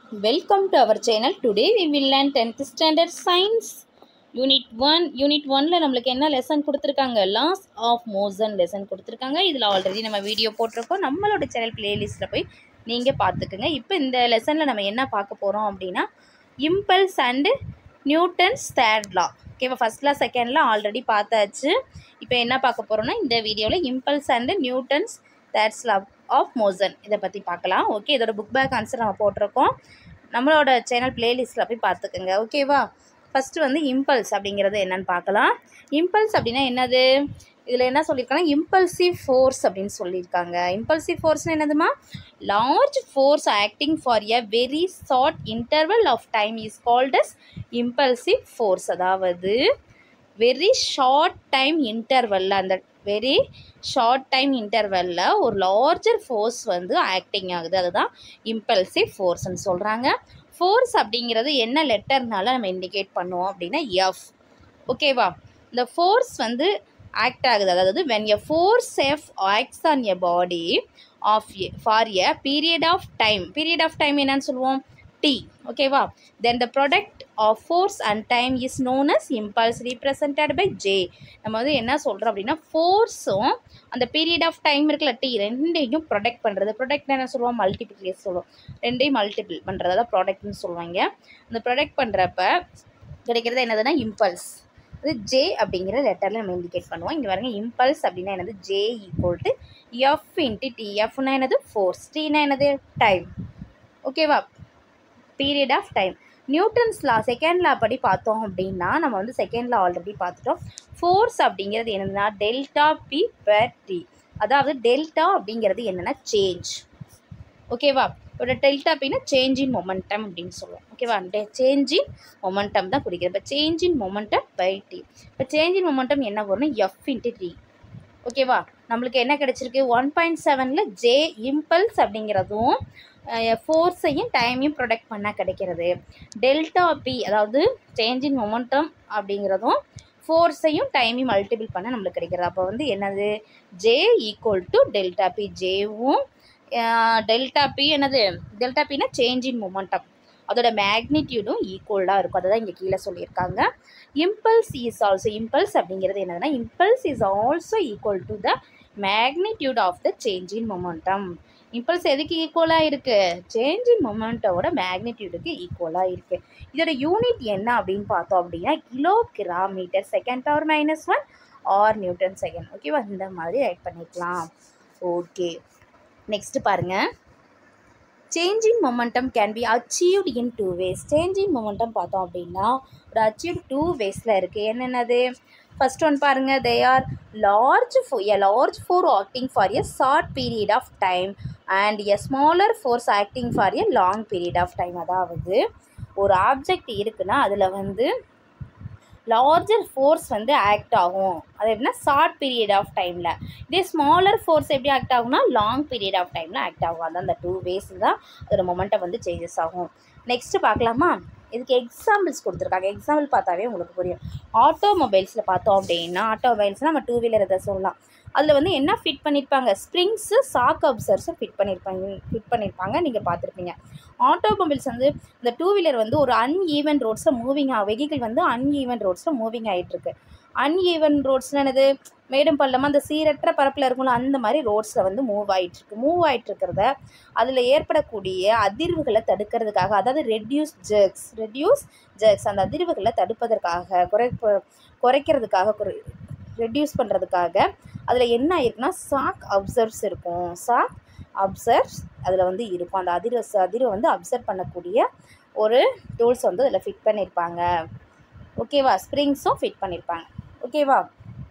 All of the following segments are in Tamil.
Welcome to our channel. Today we will learn 10th standard science. Unit one unit ஒனில் நம்மளுக்கு என்ன லெசன் கொடுத்துருக்காங்க லாஸ் ஆஃப் மோசன் லெசன் கொடுத்துருக்காங்க இதில் ஆல்ரெடி நம்ம வீடியோ போட்டிருக்கோம் நம்மளோட சேனல் பிளேலிஸ்ட்டில் போய் நீங்கள் பார்த்துக்குங்க இப்போ இந்த லெசனில் நம்ம என்ன பார்க்க போகிறோம் அப்படின்னா impulse and Newton's third law ஓகேவா first law second law already பார்த்தாச்சு இப்போ என்ன பார்க்க போகிறோம்னா இந்த வீடியோவில் impulse and Newton's thirds law of motion இதை பற்றி பார்க்கலாம் ஓகே இதோட புக் பேக் ஆன்சர் நம்ம போட்டிருக்கோம் நம்மளோட சேனல் பிளேலிஸ்ட்டில் போய் பார்த்துக்குங்க ஓகேவா ஃபஸ்ட்டு வந்து இம்பல்ஸ் அப்படிங்கிறது என்னன்னு பார்க்கலாம் இம்பல்ஸ் அப்படின்னா என்னது இதில் என்ன சொல்லியிருக்காங்கன்னா இம்பல்சிவ் ஃபோர்ஸ் அப்படின்னு சொல்லியிருக்காங்க இம்பல்சிவ் ஃபோர்ஸ்னு என்னதுமா large force acting for a very short interval of time is called as impulsive force அதாவது வெரி ஷார்ட் டைம் இன்டர்வலில் அந்த வெரி ஷார்ட் டைம் இன்டர்வலில் ஒரு லார்ஜர் ஃபோர்ஸ் வந்து ஆக்டிங் ஆகுது அதுதான் இம்பல்சிவ் ஃபோர்ஸ்ன்னு சொல்கிறாங்க ஃபோர்ஸ் அப்படிங்கிறது என்ன லெட்டர்னால நம்ம இண்டிகேட் பண்ணுவோம் அப்படின்னா எஃப் ஓகேவா இந்த ஃபோர்ஸ் வந்து ஆக்ட் ஆகுது அதாவது when a force F acts on a body of for a period of time period of time என்னன்னு சொல்லுவோம் டி ஓகேவா then the product of force and time is known as impulse represented by J நம்ம வந்து என்ன சொல்கிறோம் அப்படின்னா ஃபோர்ஸும் அந்த பீரியட் ஆஃப் டைம் இருக்குல்ல டி ரெண்டையும் ப்ரொடெக்ட் பண்ணுறது ப்ரொடெக்ட் என்ன சொல்லுவோம் மல்டிபிள்கேஸ் சொல்லுவோம் ரெண்டையும் மல்டிபிள் பண்ணுறது தான் ப்ராடக்ட்னு சொல்லுவாங்க அந்த ப்ரொடெக்ட் பண்ணுறப்ப கிடைக்கிறது என்னதுன்னா இம்பல்ஸ் அது ஜே அப்படிங்கிற லெட்டரில் நம்ம இண்டிகேட் பண்ணுவோம் இங்கே பாருங்க இம்பல்ஸ் அப்படின்னா என்னது J equal to F into T எஃப்னா என்னது ஃபோர்ஸ் டீனா என்னது டைம் ஓகேவா period of time Newton's law second law படி பார்த்தோம் அப்படின்னா நம்ம வந்து செகண்ட் லா ஆல்ரெடி பார்த்துட்டோம் ஃபோர்ஸ் அப்படிங்கிறது என்னதுன்னா டெல்டா பி பெர் டி அதாவது டெல்டா அப்படிங்கிறது என்னென்னா சேஞ்ச் ஓகேவா ஒரு டெல்டா பின்னா சேஞ்ச் இன் மொமெண்டம் அப்படின்னு சொல்லுவோம் ஓகேவா சேஞ்ச் இன் மொமெண்டம் தான் குறிக்கிறது இப்போ change in momentum by T இப்போ சேஞ்ச் இன் மொமெண்டம் என்ன வரும்னா எஃப் இன்ட்டு டி ஓகேவா நம்மளுக்கு என்ன கிடச்சிருக்கு ஒன் பாயிண்ட் செவனில் ஜே இம்பல்ஸ் அப்படிங்கிறதும் ஃபோர்ஸையும் டைமையும் ப்ரொடக்ட் பண்ண கிடைக்கிறது டெல்டா பி அதாவது சேஞ்ச் இன் மொமெண்டம் அப்படிங்கிறதும் ஃபோர்ஸையும் டைமையும் மல்டிபிள் பண்ண நம்மளுக்கு கிடைக்கிறது அப்போ வந்து என்னது J equal to delta P ஜேவும் டெல்டா பி என்னது டெல்டா பின்னா சேஞ்ச் இன் மொமெண்டம் அதோட மேக்னிடியூடும் ஈக்குவலாக இருக்கும் அதை தான் இங்கே கீழே சொல்லியிருக்காங்க இம்பல்ஸ் இஸ் ஆல்சோ இம்பல்ஸ் அப்படிங்கிறது என்னதுன்னா impulse is also equal to the magnitude of the change in momentum impulse எதுக்கு ஈக்குவலாக இருக்குது சேஞ்ச் இன் மொமெண்ட்டோட மேக்னிடியூடுக்கு ஈக்குவலாக இருக்குது இதோட யூனிட் என்ன அப்படின்னு பார்த்தோம் அப்படின்னா kilogram metre second power minus one or Newton second ஓகேவா இந்த மாதிரி ரைட் பண்ணிக்கலாம் ஓகே நெக்ஸ்ட்டு பாருங்கள் change in momentum can be achieved in two ways change in momentum பார்த்தோம் அப்படின்னா ஒரு அச்சீவ் டூ வேஸில் இருக்குது என்னென்னது ஃபஸ்ட் ஒன் பாருங்கள் தே ஆர் லார்ஜ் ஃபோ a large force acting for a short period of time and a smaller force acting for a long period of time அதாவது ஒரு ஆப்ஜெக்ட் இருக்குன்னா அதில் வந்து லார்ஜர் ஃபோர்ஸ் வந்து ஆக்ட் ஆகும் அது எப்படின்னா ஷார்ட் பீரியட் ஆஃப் டைமில் இதே ஸ்மாலர் ஃபோர்ஸ் எப்படி ஆக்ட் ஆகும்னா லாங் பீரியட் ஆஃப் டைமில் ஆக்ட் ஆகும் அதான் அந்த டூ வேஸ் தான் அதோட மொமெண்ட்டை வந்து சேஞ்சஸ் ஆகும் நெக்ஸ்ட்டு பார்க்கலாமா இதுக்கு எக்ஸாம்பிள்ஸ் கொடுத்துருக்காங்க எக்ஸாம்பிள் பார்த்தாவே உங்களுக்கு புரியும் ஆட்டோமொபைல்ஸில் பார்த்தோம் அப்படின்னா ஆட்டோமொபைல்ஸ்னால் நம்ம டூ வீலர் இதை சொல்லலாம் அதில் வந்து என்ன ஃபிட் பண்ணியிருப்பாங்க ஸ்ப்ரிங்ஸு சாக் அப்சர்ஸும் ஃபிட் பண்ணியிருப்பாங்க ஃபிட் பண்ணியிருப்பாங்க நீங்கள் பார்த்துருப்பீங்க ஆட்டோமொபைல்ஸ் வந்து இந்த டூ வீலர் வந்து ஒரு அன்ஈவன் ரோட்ஸில் மூவிங் ஆகும் வெஹிக்கிள் வந்து அன்ஈவன் ரோட்ஸில் மூவிங் ஆகிட்டுருக்கு அன்ஈவன் ரோட்ஸில் என்னது மேடும் பள்ளமாக அந்த சீரற்ற பரப்பில் இருக்கும்ல அந்த மாதிரி ரோட்ஸில் வந்து மூவ் ஆகிட்டுருக்கு மூவ் ஆகிட்டு இருக்கிறத அதில் ஏற்படக்கூடிய அதிர்வுகளை தடுக்கிறதுக்காக அதாவது ரெட்யூஸ் ஜெர்க்ஸ் ரெட்யூஸ் ஜெர்க்ஸ் அந்த அதிர்வுகளை தடுப்பதற்காக குறைப்ப குறைக்கிறதுக்காக குறை ரெட்யூஸ் பண்ணுறதுக்காக அதில் என்ன ஆயிருக்குன்னா சாக் அப்சர்வ்ஸ் இருக்கும் சாக் அப்சர்வ்ஸ் அதில் வந்து இருக்கும் அந்த அதிர்வு அதிர்வை வந்து அப்சர்வ் பண்ணக்கூடிய ஒரு டூல்ஸ் வந்து அதில் ஃபிட் பண்ணியிருப்பாங்க ஓகேவா ஸ்ப்ரிங்ஸும் ஃபிட் பண்ணியிருப்பாங்க ஓகேவா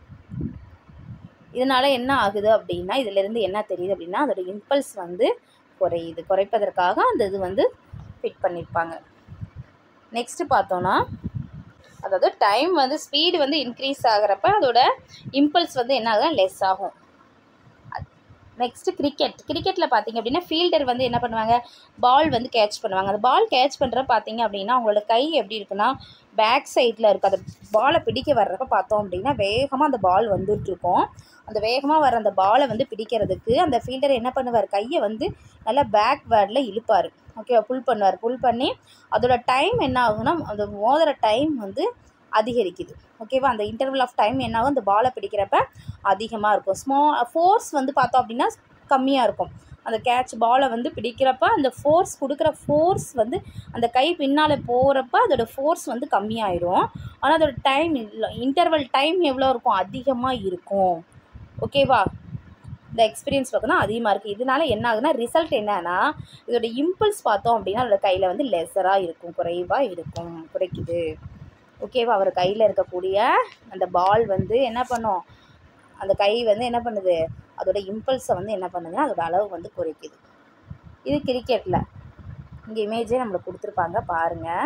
இதனால் என்ன ஆகுது அப்படின்னா இதிலேருந்து என்ன தெரியுது அப்படின்னா அதோட இம்பல்ஸ் வந்து குறையுது குறைப்பதற்காக அந்த இது வந்து ஃபிட் பண்ணியிருப்பாங்க நெக்ஸ்ட்டு பார்த்தோன்னா அதாவது டைம் வந்து ஸ்பீடு வந்து இன்க்ரீஸ் ஆகிறப்ப அதோட இம்பல்ஸ் வந்து என்ன ஆகுதுன்னா லெஸ் ஆகும் நெக்ஸ்ட்டு கிரிக்கெட் கிரிக்கெட்டில் பார்த்தீங்க அப்படின்னா ஃபீல்டர் வந்து என்ன பண்ணுவாங்க பால் வந்து கேட்ச் பண்ணுவாங்க அந்த பால் கேட்ச் பண்ணுற பார்த்தீங்க அப்படின்னா அவங்களோட கை எப்படி இருக்குன்னா பேக் சைடில் இருக்குது அந்த பாலை பிடிக்க வர்றப்ப பார்த்தோம் அப்படின்னா வேகமாக அந்த பால் வந்துட்டுருக்கோம் அந்த வேகமாக வர அந்த பாலை வந்து பிடிக்கிறதுக்கு அந்த ஃபீல்டர் என்ன பண்ணுவார் கையை வந்து நல்லா பேக் வேர்டில் இழுப்பார் ஓகேவா புல் பண்ணுவார் புல் பண்ணி அதோட டைம் என்ன ஆகும்னா அந்த மோதுற டைம் வந்து அதிகரிக்குது ஓகேவா அந்த இன்டர்வல் ஆஃப் டைம் என்ன ஆகும் அந்த பாலை பிடிக்கிறப்ப அதிகமாக இருக்கும் ஸ்மா ஃபோர்ஸ் வந்து பார்த்தோம் அப்படின்னா கம்மியாக இருக்கும் அந்த கேட்ச் பாலை வந்து பிடிக்கிறப்ப அந்த ஃபோர்ஸ் கொடுக்குற ஃபோர்ஸ் வந்து அந்த கை பின்னால் போகிறப்ப அதோட ஃபோர்ஸ் வந்து கம்மியாயிடும் ஆனால் அதோட டைம் இன்டர்வல் டைம் எவ்வளோ இருக்கும் அதிகமாக இருக்கும் ஓகேவா இந்த எக்ஸ்பீரியன்ஸ் பார்த்தோன்னா அதிகமாக இருக்குது இதனால என்ன ஆகுதுன்னா ரிசல்ட் என்னன்னா இதோட இம்பல்ஸ் பார்த்தோம் அப்படின்னா அதோட கையில் வந்து லெஸராக இருக்கும் குறைவாக இருக்கும் குறைக்குது ஓகேவா அவர் கையில் இருக்கக்கூடிய அந்த பால் வந்து என்ன பண்ணும் அந்த கை வந்து என்ன பண்ணுது அதோட இம்பல்ஸை வந்து என்ன பண்ணுதுன்னா அதோட அளவு வந்து குறைக்குது இது கிரிக்கெட்டில் இங்கே இமேஜே நம்மளுக்கு கொடுத்துருப்பாங்க பாருங்கள்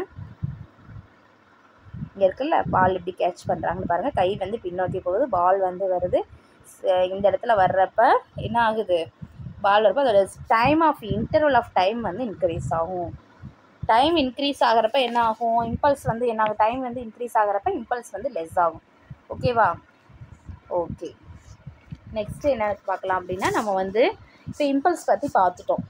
இங்கே இருக்குல்ல பால் எப்படி கேட்ச் பண்ணுறாங்கன்னு பாருங்கள் கை வந்து பின்னோக்கி போகுது பால் வந்து வருது ச- இந்த இடத்துல வர்றப்ப என்ன ஆகுது பால் வரப்போ அதோட time of interval of time வந்து இன்க்ரீஸ் ஆகும் டைம் இன்க்ரீஸ் ஆகிறப்ப என்ன ஆகும் இம்பல்ஸ் வந்து என்ன ஆகும் டைம் வந்து இன்க்ரீஸ் ஆகிறப்ப இம்பல்ஸ் வந்து லெஸ் ஆகும் ஓகேவா ஓகே நெக்ஸ்ட் என்ன பார்க்கலாம் அப்படின்னா நம்ம வந்து இப்போ இம்பல்ஸ் பற்றி பார்த்துட்டோம்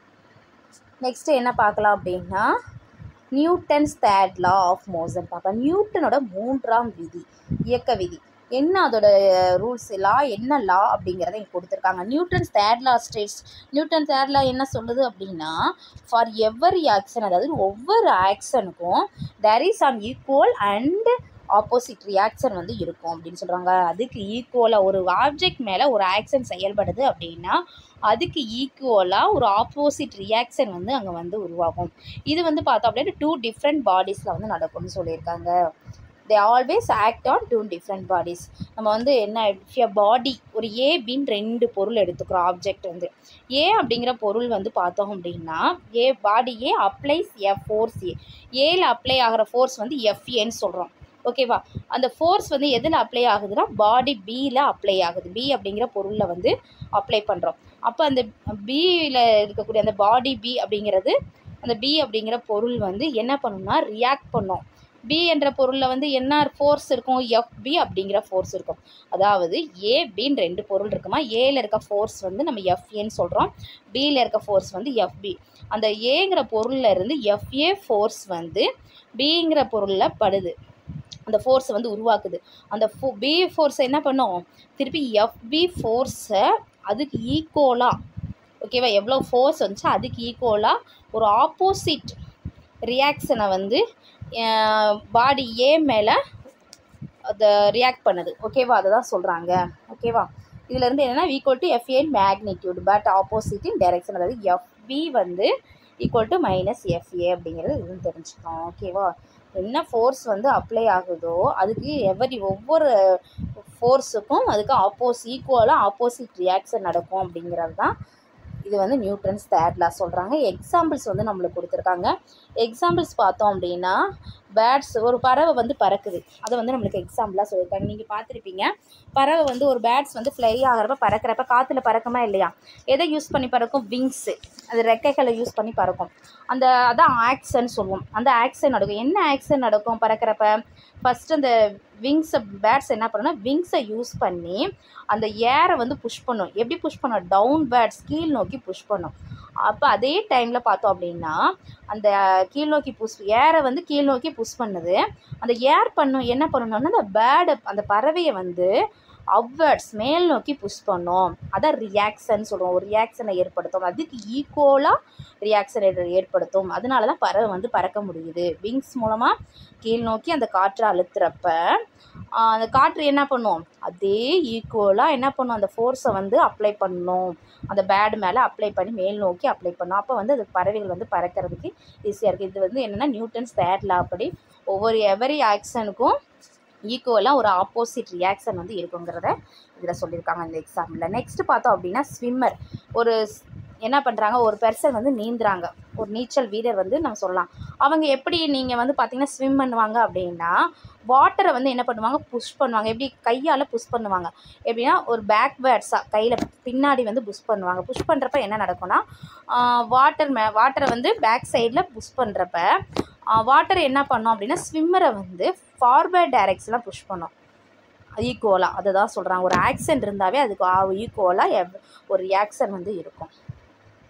நெக்ஸ்ட் என்ன பார்க்கலாம் அப்படின்னா Newton's third law of motion பார்க்கலாம் நியூட்டனோட மூன்றாம் விதி இயக்க விதி என்ன அதோட ரூல்ஸ் லா என்ன லா அப்படிங்கிறத இங்கே கொடுத்துருக்காங்க Newton's third law states Newton third law என்ன சொல்லுது அப்படின்னா ஃபார் எவ்வரி ஆக்ஷன் அதாவது ஒவ்வொரு ஆக்ஷனுக்கும் there is an equal and opposite reaction வந்து இருக்கும் அப்படின்னு சொல்கிறாங்க அதுக்கு ஈக்குவலாக ஒரு ஆப்ஜெக்ட் மேலே ஒரு ஆக்ஷன் செயல்படுது அப்படின்னா அதுக்கு ஈக்குவலாக ஒரு ஆப்போசிட் ரியாக்ஷன் வந்து அங்கே வந்து உருவாகும் இது வந்து பார்த்தோம் அப்படின்னா டூ டிஃப்ரெண்ட் பாடிஸில் வந்து நடக்கும்னு சொல்லியிருக்காங்க they always act on two different bodies நம்ம வந்து என்ன பாடி ஒரு ஏ பின்னு ரெண்டு பொருள் எடுத்துக்கிறோம் ஆப்ஜெக்ட் வந்து ஏ அப்படிங்கிற பொருள் வந்து பார்த்தோம் அப்படின்னா A body A applies F force A ஏல அப்ளை ஆகிற ஃபோர்ஸ் வந்து எஃப்ஏன்னு சொல்கிறோம் ஓகேவா அந்த ஃபோர்ஸ் வந்து எதில் அப்ளை ஆகுதுன்னா பாடி பியில் அப்ளை ஆகுது பி அப்படிங்கிற பொருளில் வந்து அப்ளை பண்ணுறோம் அப்போ அந்த பியில் இருக்கக்கூடிய அந்த பாடி பி அப்படிங்கிறது அந்த பி அப்படிங்கிற பொருள் வந்து என்ன பண்ணும்னா ரியாக்ட் பண்ணும் பி என்ற பொருளில் வந்து என்ன ஃபோர்ஸ் இருக்கும் எஃப்பி அப்படிங்கிற ஃபோர்ஸ் இருக்கும் அதாவது ஏ பின்னு ரெண்டு பொருள் இருக்குமா ஏல இருக்க ஃபோர்ஸ் வந்து நம்ம எஃப்ஏன்னு சொல்கிறோம் பியில் இருக்க ஃபோர்ஸ் வந்து எஃப்பி அந்த ஏங்கிற பொருளில் இருந்து எஃப்ஏ ஃபோர்ஸ் வந்து பிங்கிற பொருளில் படுது அந்த ஃபோர்ஸை வந்து உருவாக்குது அந்த ஃபோ பி ஃபோர்ஸை என்ன பண்ணும் திருப்பி எஃப்பி ஃபோர்ஸை அதுக்கு ஈக்குவலாக ஓகேவா எவ்வளோ ஃபோர்ஸ் வந்துச்சோ அதுக்கு ஈக்குவலாக ஒரு ஆப்போசிட் ரியாக்ஷனை வந்து பாடி ஏ மேலே அதை ரியாக்ட் பண்ணுது ஓகேவா அதை தான் சொல்கிறாங்க ஓகேவா இதுலேருந்து என்னென்னா equal to FA magnitude but opposite in direction அதாவது எஃப்பி வந்து ஈக்குவல் டு மைனஸ் எஃப்ஏ அப்படிங்கிறது இதுவும் தெரிஞ்சுக்கணும் ஓகேவா என்ன ஃபோர்ஸ் வந்து அப்ளை ஆகுதோ அதுக்கு எவரி ஒவ்வொரு ஃபோர்ஸுக்கும் அதுக்கு ஆப்போஸ் ஈக்குவலாக ஆப்போசிட் ரியாக்ஷன் நடக்கும் அப்படிங்கிறது தான் இது வந்து நியூட்ரன்ஸ் தேர்ட்லா சொல்கிறாங்க எக்ஸாம்பிள்ஸ் வந்து நம்மளுக்கு கொடுத்துருக்காங்க எக்ஸாம்பிள்ஸ் பார்த்தோம் அப்படின்னா பேர்ட்ஸ் ஒரு பறவை வந்து பறக்குது அதை வந்து நம்மளுக்கு எக்ஸாம்பிளாக சொல்லியிருக்காங்க நீங்கள் பார்த்துருப்பீங்க பறவை வந்து ஒரு பேர்ட்ஸ் வந்து ஃப்ளை ஆகிறப்ப பறக்கிறப்ப காற்றுல பறக்குமா இல்லையா எதை யூஸ் பண்ணி பறக்கும் விங்ஸு அது ரெக்கைகளை யூஸ் பண்ணி பறக்கும் அந்த அதான் ஆக்ஷன் சொல்லுவோம் அந்த ஆக்ஷன் நடக்கும் என்ன ஆக்ஷன் நடக்கும் பறக்கிறப்ப ஃபஸ்ட்டு அந்த விங்ஸை பேர்ட்ஸ் என்ன பண்ணுன்னா விங்ஸை யூஸ் பண்ணி அந்த ஏரை வந்து புஷ் பண்ணும் எப்படி புஷ் பண்ணும் டவுன் பேர்ட்ஸ் கீழ் நோக்கி புஷ் பண்ணும் அப்போ அதே டைமில் பார்த்தோம் அப்படின்னா அந்த கீழ் நோக்கி புஷ் ஏரை வந்து கீழ் நோக்கி புஷ் பண்ணுது அந்த ஏர் பண்ணும் என்ன பண்ணணும்னா அந்த பேர்டை அந்த பறவையை வந்து அப்வர்ட்ஸ் மேல் நோக்கி புஷ் பண்ணும் அதான் ரியாக்ஷன் சொல்லுவோம் ஒரு ரியாக்ஷனை ஏற்படுத்தும் அதுக்கு ஈக்குவலாக ரியாக்ஷனை ஏற்படுத்தும் அதனால தான் பறவை வந்து பறக்க முடியுது விங்ஸ் மூலமாக கீழ் நோக்கி அந்த காற்றை அழுத்துறப்ப ஆஹ், அந்த காற்று என்ன பண்ணும் அதே ஈக்குவலாக என்ன பண்ணும் அந்த ஃபோர்ஸை வந்து அப்ளை பண்ணும் அந்த பேடு மேலே அப்ளை பண்ணி மேல் நோக்கி அப்ளை பண்ணும் அப்போ வந்து அது பறவைகள் வந்து பறக்கிறதுக்கு ஈஸியாக இருக்குது இது வந்து என்னென்னா நியூட்டன்ஸ் தேர்ட் லா படி ஒவ்வொரு எவரி ஆக்ஷனுக்கும் ஈக்குவலாக ஒரு ஆப்போசிட் ரியாக்ஷன் வந்து இருக்குங்கிறத இதில் சொல்லியிருக்காங்க இந்த எக்ஸாம்பிளில் நெக்ஸ்ட் பார்த்தோம் அப்படின்னா ஸ்விம்மர் ஒரு ஸ்- என்ன பண்ணுறாங்க ஒரு பெர்சன் வந்து நீந்துறாங்க ஒரு நீச்சல் வீரர் வந்து நம்ம சொல்லலாம் அவங்க எப்படி நீங்கள் வந்து பார்த்தீங்கன்னா ஸ்விம் பண்ணுவாங்க அப்படின்னா வாட்டரை வந்து என்ன பண்ணுவாங்க புஷ் பண்ணுவாங்க எப்படி கையால் புஷ் பண்ணுவாங்க எப்படின்னா ஒரு பேக்வேர்ட்ஸாக கையில் பின்னாடி வந்து புஷ் பண்ணுவாங்க புஷ் பண்ணுறப்ப என்ன நடக்கும்னா வாட்டர் மே வாட்டரை வந்து பேக் சைடில் புஷ் பண்ணுறப்ப வாட்டர் என்ன பண்ணும் அப்படின்னா ஸ்விம்மரை வந்து ஃபார்வேர்ட் டைரக்ஷனில் புஷ் பண்ணும் ஈக்குவலாக அதை தான் சொல்கிறாங்க ஒரு ஆக்சன் இருந்தாவே அதுக்கு ஈக்குவலாக ஒரு ரியாக்ஷன் வந்து இருக்கும்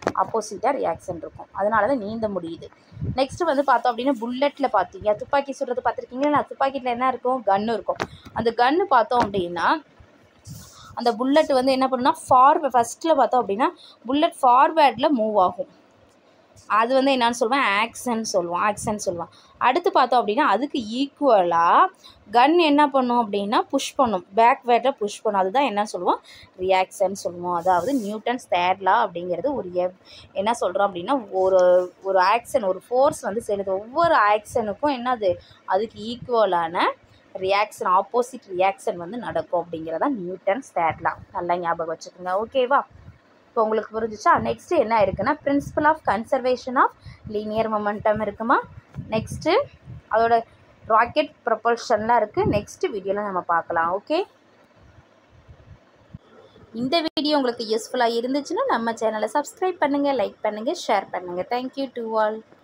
ஆப்போசிட்டாக ரியாக்ஷன் இருக்கும் அதனால தான் நீந்த முடியுது நெக்ஸ்ட்டு வந்து பார்த்தோம் அப்படின்னா புல்லட்டில் பார்த்தீங்க துப்பாக்கி சுடுறது பார்த்துருக்கீங்களா துப்பாக்கியில் என்ன இருக்கும் கன்று இருக்கும் அந்த கன்று பார்த்தோம் அப்படின்னா அந்த புல்லட் வந்து என்ன பண்ணுன்னா ஃபார்வே ஃபஸ்ட்டில் பார்த்தோம் அப்படின்னா புல்லட் ஃபார்வேர்டில் மூவ் ஆகும் அது வந்து என்னன்னு சொல்லுவேன் ஆக்சன் சொல்லுவோம் ஆக்சன் சொல்லுவான் அடுத்து பார்த்தோம் அப்படின்னா அதுக்கு ஈக்குவலாக கன் என்ன பண்ணும் அப்படின்னா புஷ் பண்ணும் பேக்வேர்டில் புஷ் பண்ணும் அதுதான் என்ன சொல்லுவோம் ரியாக்ஷன் சொல்லுவோம் அதாவது நியூட்டன்ஸ் தேர்ட்லா அப்படிங்கிறது ஒரு எவ் என்ன சொல்கிறோம் அப்படின்னா ஒரு ஒரு ஆக்ஷன் ஒரு ஃபோர்ஸ் வந்து செலுத்து ஒவ்வொரு ஆக்ஷனுக்கும் என்னது அதுக்கு ஈக்குவலான ரியாக்ஷன் ஆப்போசிட் ரியாக்ஷன் வந்து நடக்கும் அப்படிங்கிறதா நியூட்டன்ஸ் தேர்ட்லா நல்லா ஞாபகம் வச்சுக்கோங்க ஓகேவா இப்போ உங்களுக்கு புரிஞ்சிச்சா நெக்ஸ்ட்டு என்ன இருக்குன்னா principle of conservation of linear momentum இருக்குமா நெக்ஸ்ட்டு அதோட ராக்கெட் ப்ரொபல்ஷன்லாம் இருக்குது நெக்ஸ்ட் வீடியோவில் நம்ம பார்க்கலாம் ஓகே இந்த வீடியோ உங்களுக்கு யூஸ்ஃபுல்லாக இருந்துச்சுன்னா நம்ம சேனலை சப்ஸ்கிரைப் பண்ணுங்கள் லைக் பண்ணுங்கள் ஷேர் பண்ணுங்கள் தேங்க்யூ டு ஆல்